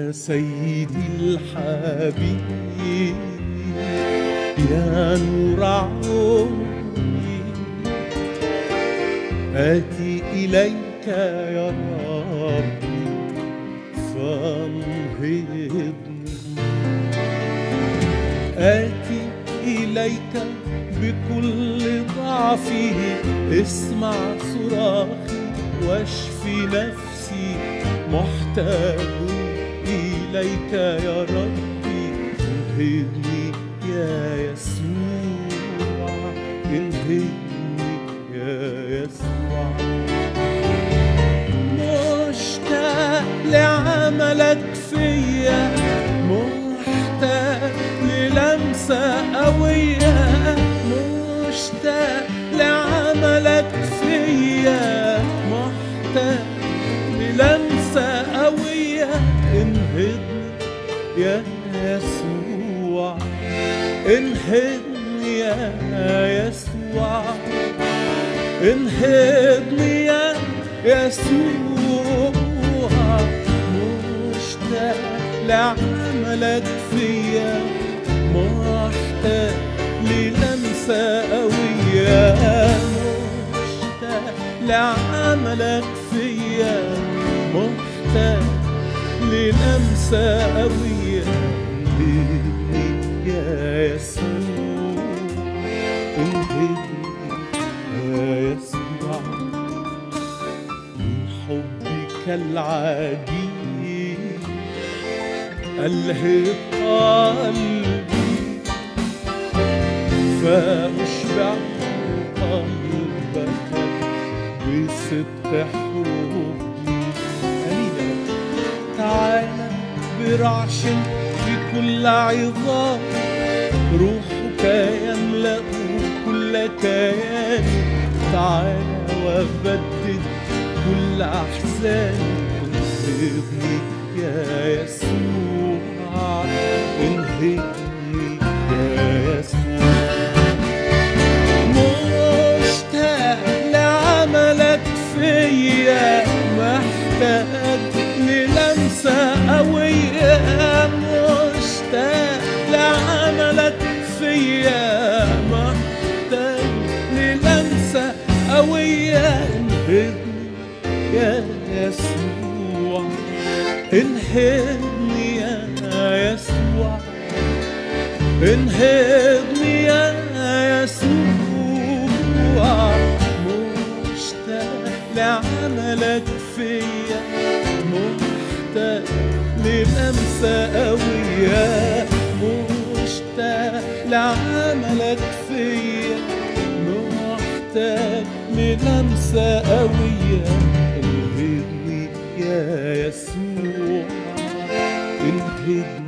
يا سيدي الحبيب يا نور عمري آتي إليك يا ربي فانهضني آتي إليك بكل ضعفي اسمع صراخي واشفي نفسي محتاج إليك يا ربي انهضني يا يسوع انهضني يا يسوع مشتاق لعملك فيا محتاج للمسة قوية مشتاق لعملك فيا محتاج للمسة قوية انهضني يا يسوع انهضني يا يسوع انهضني يا يسوع مشتاق لعملك فيا محتاج للمسة قوية مشتاق لعملك فيا محتاج للمسة قوية انهضني يا يسوع انهضني يا يسوع من حبك العجيب ألهب قلبي فأشبع قلبك بصدق حبي أمين تعالى برعش بكل عظام روحك يملأ كل كياني تعالى وبدد كل أحزاني انهضني يا يسوع انهضني يا يسوع مشتاق لعملك فيا محتاج للمسة قوية مشتاق لعملك فيا محتاج للمسة قوية انهضني يا يسوع انهضني يا يسوع انهضني يا يسوع مشتاق لعملك فيا محتاج للمسة قوية مشتاق لعملك فيا محتاج للمسة قوية انهضني يا يسوع انهضني